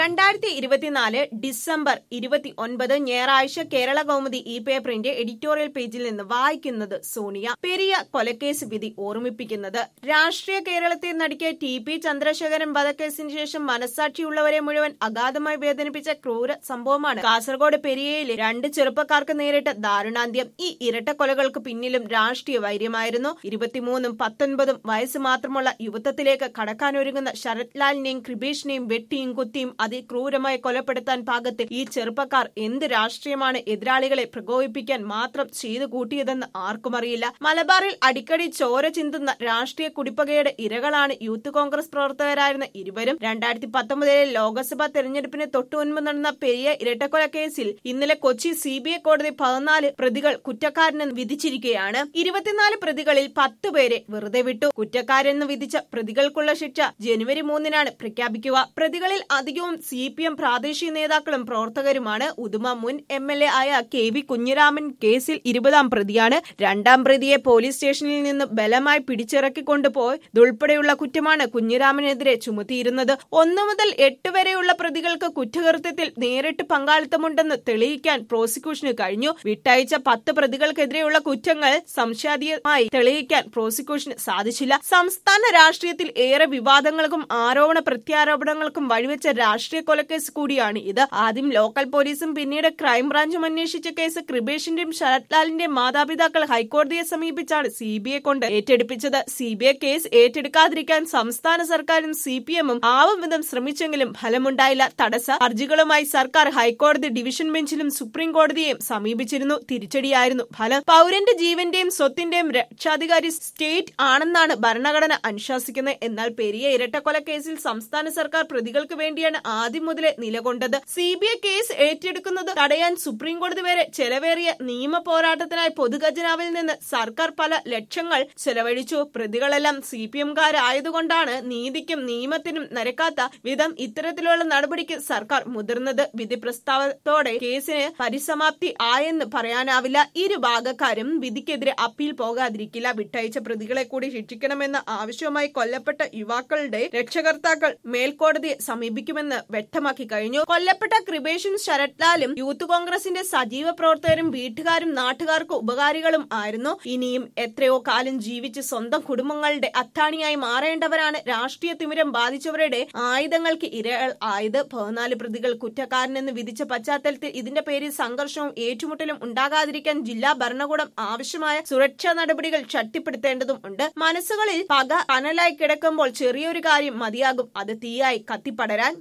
രണ്ടായിരത്തി ഇരുപത്തിനാല് ഡിസംബർ ഇരുപത്തി ഒൻപത് ഞായറാഴ്ച കേരള കൗമുദി ഈ പേപ്പറിന്റെ എഡിറ്റോറിയൽ പേജിൽ നിന്ന് വായിക്കുന്നത് സോണിയ പെരിയ കൊലക്കേസ് വിധി ഓർമ്മിപ്പിക്കുന്നത് രാഷ്ട്രീയ കേരളത്തെ നടുക്കിയ ടി പി ചന്ദ്രശേഖരൻ വധക്കേസിന് ശേഷം മനസാക്ഷിയുള്ളവരെ മുഴുവൻ അഗാധമായി വേദനിപ്പിച്ച ക്രൂര സംഭവമാണ് കാസർഗോഡ് പെരിയയിലെ രണ്ട് ചെറുപ്പക്കാർക്ക് നേരിട്ട ദാരുണാന്ത്യം ഈ ഇരട്ട കൊലകൾക്ക് പിന്നിലും രാഷ്ട്രീയ വൈര്യമായിരുന്നു ഇരുപത്തിമൂന്നും പത്തൊൻപതും വയസ്സ് മാത്രമുള്ള യുവത്വത്തിലേക്ക് കടക്കാനൊരുങ്ങുന്ന ശരത് ലാലിനെയും കൃപേഷിനെയും വെട്ടിയും കുത്തിയും അതിക്രൂരമായി കൊലപ്പെടുത്താൻ പാകത്തിൽ ഈ ചെറുപ്പക്കാർ എന്ത് രാഷ്ട്രീയമാണ് എതിരാളികളെ പ്രകോപിപ്പിക്കാൻ മാത്രം ചെയ്തു കൂട്ടിയതെന്ന് ആർക്കും അറിയില്ല മലബാറിൽ അടിക്കടി ചോര ചിന്തുന്ന രാഷ്ട്രീയ കുടിപ്പകയുടെ ഇരകളാണ് യൂത്ത് കോൺഗ്രസ് പ്രവർത്തകരായിരുന്ന ഇരുവരും രണ്ടായിരത്തി പത്തൊമ്പതിലെ ലോക്സഭാ തെരഞ്ഞെടുപ്പിന് തൊട്ടുമുൻപ് നടന്ന പെരിയ ഇരട്ടക്കൊല കേസിൽ ഇന്നലെ കൊച്ചി സി ബി ഐ കോടതി പതിനാല് പ്രതികൾ കുറ്റക്കാരനെന്ന് വിധിച്ചിരിക്കുകയാണ് ഇരുപത്തിനാല് പ്രതികളിൽ പത്ത് പേരെ വെറുതെ വിട്ടു കുറ്റക്കാരെന്ന് വിധിച്ച പ്രതികൾക്കുള്ള ശിക്ഷ ജനുവരി മൂന്നിനാണ് പ്രഖ്യാപിക്കുക പ്രതികളിൽ അധികവും സി പി എം പ്രാദേശിക നേതാക്കളും പ്രവർത്തകരുമാണ് ഉദുമ മുൻ എം എൽ എ ആയ കെ വി കുഞ്ഞിരാമൻ കേസിൽ ഇരുപതാം പ്രതിയാണ് രണ്ടാം പ്രതിയെ പോലീസ് സ്റ്റേഷനിൽ നിന്ന് ബലമായി പിടിച്ചിറക്കിക്കൊണ്ടുപോയതുൾപ്പെടെയുള്ള കുറ്റമാണ് കുഞ്ഞിരാമനെതിരെ ചുമത്തിയിരുന്നത് ഒന്നു മുതൽ എട്ട് വരെയുള്ള പ്രതികൾക്ക് കുറ്റകൃത്യത്തിൽ നേരിട്ട് പങ്കാളിത്തമുണ്ടെന്ന് തെളിയിക്കാൻ പ്രോസിക്യൂഷന് കഴിഞ്ഞു വിട്ടയച്ച പത്ത് പ്രതികൾക്കെതിരെയുള്ള കുറ്റങ്ങൾ സംശയാതീതമായി തെളിയിക്കാൻ പ്രോസിക്യൂഷന് സാധിച്ചില്ല സംസ്ഥാന രാഷ്ട്രീയത്തിൽ ഏറെ വിവാദങ്ങൾക്കും ആരോപണ പ്രത്യാരോപണങ്ങൾക്കും വഴിവെച്ച രാഷ്ട്രീയ കൊലക്കേസ് കൂടിയാണ് ഇത് ആദ്യം ലോക്കൽ പോലീസും പിന്നീട് ക്രൈംബ്രാഞ്ചും അന്വേഷിച്ച കേസ് കൃപേഷിന്റെയും ശരത് ലാലിന്റെയും മാതാപിതാക്കൾ ഹൈക്കോടതിയെ സമീപിച്ചാണ് സി ബി ഐ കൊണ്ട് ഏറ്റെടുപ്പിച്ചത് സി ബി ഐ കേസ് ഏറ്റെടുക്കാതിരിക്കാൻ സംസ്ഥാന സർക്കാരും സി പി എമ്മും ആവും വിധം ശ്രമിച്ചെങ്കിലും ഫലമുണ്ടായില്ല തടസ്സ ഹർജികളുമായി സർക്കാർ ഹൈക്കോടതി ഡിവിഷൻ ബെഞ്ചിലും സുപ്രീം കോടതിയെയും സമീപിച്ചിരുന്നു തിരിച്ചടിയായിരുന്നു ഫലം പൗരന്റെ ജീവന്റെയും സ്വത്തിന്റെയും രക്ഷാധികാരി സ്റ്റേറ്റ് ആണെന്നാണ് ഭരണഘടന അനുശാസിക്കുന്നത് എന്നാൽ പെരിയ ഇരട്ടക്കൊല കേസിൽ സംസ്ഥാന സർക്കാർ പ്രതികൾക്ക് വേണ്ടിയാണ് ആദ്യം മുതലേ നിലകൊണ്ടത് സി ബി ഐ കേസ് ഏറ്റെടുക്കുന്നത് തടയാൻ സുപ്രീം കോടതി വരെ ചെലവേറിയ നിയമ പോരാട്ടത്തിനായി പൊതുഖജനാവിൽ നിന്ന് സർക്കാർ പല ലക്ഷങ്ങൾ ചെലവഴിച്ചു പ്രതികളെല്ലാം സി പി എംകാരായതുകൊണ്ടാണ് നീതിക്കും നിയമത്തിനും നിരക്കാത്ത വിധം ഇത്തരത്തിലുള്ള നടപടിക്ക് സർക്കാർ മുതിർന്നത് വിധി പ്രസ്താവത്തോടെ കേസിന് പരിസമാപ്തി ആയെന്ന് പറയാനാവില്ല ഇരു ഭാഗക്കാരും വിധിക്കെതിരെ അപ്പീൽ പോകാതിരിക്കില്ല വിട്ടയച്ച പ്രതികളെ കൂടി ശിക്ഷിക്കണമെന്ന ആവശ്യവുമായി കൊല്ലപ്പെട്ട യുവാക്കളുടെ രക്ഷകർത്താക്കൾ മേൽക്കോടതിയെ സമീപിക്കുമെന്ന് വ്യക്തമാക്കി കഴിഞ്ഞു കൊല്ലപ്പെട്ട കൃപേഷും ശരത്ലാലും യൂത്ത് കോൺഗ്രസിന്റെ സജീവ പ്രവർത്തകരും വീട്ടുകാരും നാട്ടുകാർക്ക് ഉപകാരികളും ആയിരുന്നു ഇനിയും എത്രയോ കാലം ജീവിച്ച് സ്വന്തം കുടുംബങ്ങളുടെ അത്താണിയായി മാറേണ്ടവരാണ് രാഷ്ട്രീയ തിമിരം ബാധിച്ചവരുടെ ആയുധങ്ങൾക്ക് ഇരകൾ ആയത് പതിനാല് പ്രതികൾ കുറ്റക്കാരനെന്ന് വിധിച്ച പശ്ചാത്തലത്തിൽ ഇതിന്റെ പേരിൽ സംഘർഷവും ഏറ്റുമുട്ടലും ഉണ്ടാകാതിരിക്കാൻ ജില്ലാ ഭരണകൂടം ആവശ്യമായ സുരക്ഷാ നടപടികൾ ശക്തിപ്പെടുത്തേണ്ടതും ഉണ്ട് മനസ്സുകളിൽ പക കനലായി കിടക്കുമ്പോൾ ചെറിയൊരു കാര്യം മതിയാകും അത് തീയായി കത്തിപ്പടരാൻ